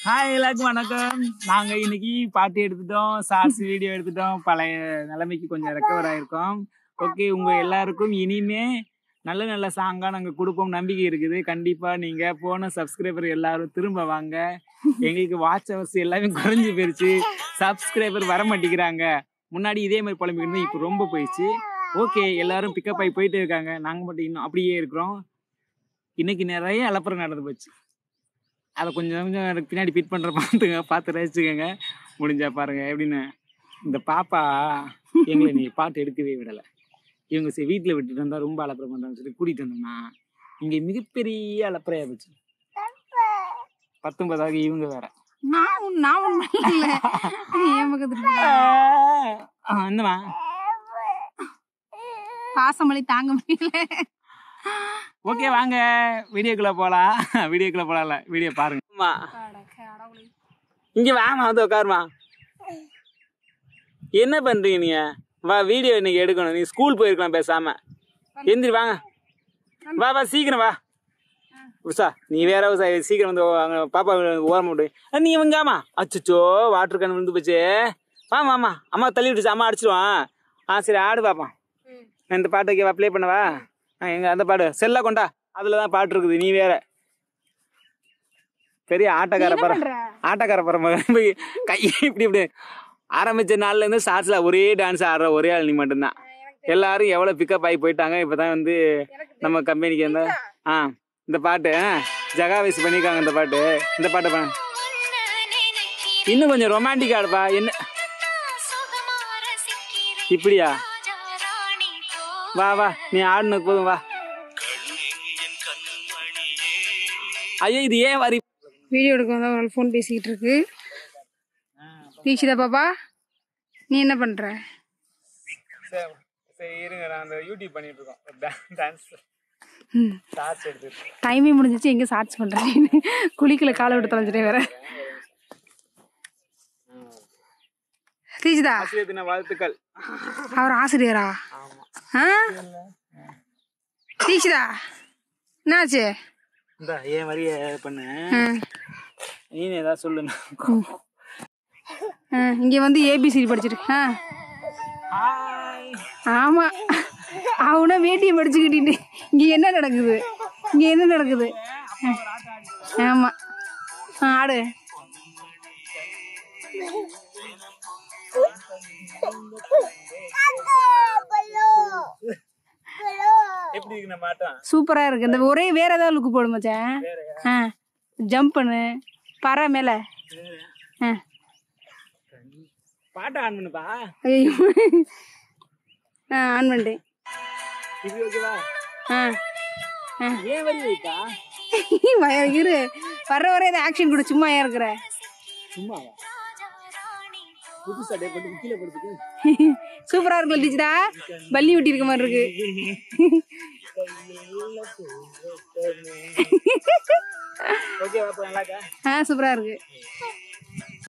Hi எல்லாருக்கும் வணக்கம் நாங்க இன்னைக்கு பாட்டு எடுத்துட்டோம் ஷார்ட்ஸ் வீடியோ எடுத்துட்டோம் பழைய நிலைமைக்கு கொஞ்சம் ரெக்கவர் ஆயிருக்கோம் ஓகே உங்க எல்லாருக்கும் இனிமே நல்ல நல்ல சாங்கா நாங்க கொடுப்போம் நம்பிக்கை இருக்குது கண்டிப்பா நீங்க போன சப்ஸ்கிரைபர் எல்லாரும் திரும்ப வாங்க எங்களுக்கு வாட்ச் ஹவர்ஸ் எல்லாமே குறைஞ்சு போயிருச்சு சப்ஸ்கிரைபர் வர மாட்டேங்கிறாங்க முன்னாடி இதே மாதிரி புலம்பிக்கிட்டு இருந்தோம், இப்போ ரொம்ப போயிடுச்சு ஓகே எல்லாரும் பிக்கப் ஆகி போயிட்டு இருக்காங்க நாங்க மட்டும் இன்னும் அப்படியே இருக்கிறோம் இன்னைக்கு நிறைய அலப்பறம் நடந்து போச்சு அதை கொஞ்சம் கொஞ்சம் எனக்கு பின்னாடி பிட் பண்ணுற பார்த்துங்க பார்த்து ரசிச்சுக்கோங்க முடிஞ்சா பாருங்க எப்படின்னு இந்த பாப்பா எங்களை நீ பாட்டு எடுக்கவே விடலை இவங்க சரி வீட்டில் விட்டுட்டு வந்தா ரொம்ப அலப்பறம் பண்ணுறாங்க சொல்லி கூட்டிகிட்டு வந்தோம்னா இங்கே மிகப்பெரிய அலப்பறையாக போச்சு பத்தொன்பதாக இவங்க வேற நான் உன்- நான் ஒண்ணு இல்ல என் பக்கத்துல ஆ, என்னம்மா பாசமொழி தாங்க முடியல ஓகே வாங்க வீடியோக்குள்ளே போகலாம் வீடியோக்குள்ளே போகலாம்ல வீடியோ பாருங்க அம்மா இங்க வாமா வந்து உட்காருமா என்ன பண்றீங்க நீங்க வா வீடியோ இன்னைக்கு எடுக்கணும் நீ ஸ்கூல் போயிருக்கலாம் பேசாம எந்திரி வாங்க வா வா சீக்கிரம் வா உஷா நீ வேற உஷா சீக்கிரம் வந்து அங்க பாப்பா ஓரம் விட்டு அஹ், நீ இவங்காமா அச்சச்சோ வாட்டர் கேன் விழுந்து போச்சு வாமா ஆமா அம்மா தள்ளி விட்டுச்சு அம்மா அடிச்சிடுவான் ஆ சரி ஆடு பாப்பா நான் இந்த பாட்டு வைக்கவா ப்ளே பண்ணவா ஆ, எங்க அந்த பாடு செல்லா கொண்டா அதுல தான் பாட்டு இருக்குது நீ வேற பெரிய ஆட்டக்கார பர ஆட்டக்கார பரம போய் கை இப்படி இப்படி ஆரம்பிச்ச நாள்ல இருந்து ஷார்ட்ஸ்ல ஒரே டான்ஸ் ஆடுற ஒரே ஆள் நீ மட்டும்தான் எல்லாரும் எவ்வளவு பிக்கப் ஆகி போயிட்டாங்க இப்பதான் வந்து நம்ம கம்பெனிக்கு வந்து ஆ இந்த பாட்டு ஆ, ஜகாவேஸ் பண்ணியிருக்காங்க இந்த பாட்டு இந்த பாட்டை பண்ண இன்னும் கொஞ்சம் ரொமான்டிக்கா இருப்பா என்ன இப்படியா வா வா நீ ஆடுனது போதும் வா ஐயோ இது ஏன் வரி வீடியோ எடுக்க வந்தா ஒரு ஃபோன் பேசிக்கிட்டு இருக்கு தீக்ஷிதா பாப்பா நீ என்ன பண்ற சரி சரி இருங்க நான் அந்த யூடியூப் பண்ணிட்டு இருக்கோம் டான்ஸ் ஷார்ட்ஸ் எடுத்துட்டு டைமே முடிஞ்சிச்சு எங்க சார்ஜ் பண்றேன் குளிக்கல காலை விட்டு தொலைஞ்சிட்டே வேற தீக்ஷிதா ஆசிரியர் தின வாழ்த்துக்கள் அவர் ஆசிரியரா ஆமா ஆ தீக்ஷிதா என்னாச்சு இந்த ஏன் வரிய பண்ணு ஆ. நீ ஏதாவது சொல்லு ஆ, இங்க வந்து ஏபிசிடி படிச்சிருக்கு ஆ ஹாய் ஆமா அவனா வேட்டியை படிச்சுக்கிட்டு இங்க என்ன நடக்குது இங்க என்ன நடக்குது ஆமா ஆ, ஆடு எப்படி இருக்கு நம்ம ஆட்டம் சூப்பரா இருக்கு இந்த ஒரே வேற ஏதாவது லுக்கு போடு மச்சான் ஆ ஜம்ப் பண்ணு பற மேல ஆ பாட்டை ஆன் பண்ணுப்பா ஐயோ ஆ ஆன் பண்ணிட்டேன் இது ஓகேவா ஆ ஆ ஏன் வரி வைப்பா பய- இரு வர்ற வர ஏதாவது ஆக்ஷன் கொடு சும்மா ஏன் இருக்கிற சும்மாவா புது சட்டை போட்டு கீழே படுத்துக்கு சூப்பரா இருக்குல்ல டீச்சரா பள்ளி வெட்டி இருக்க மாதிரி இருக்கு ஓகேவா இப்போ நல்லாக்கா ஆ சூப்பரா இருக்கு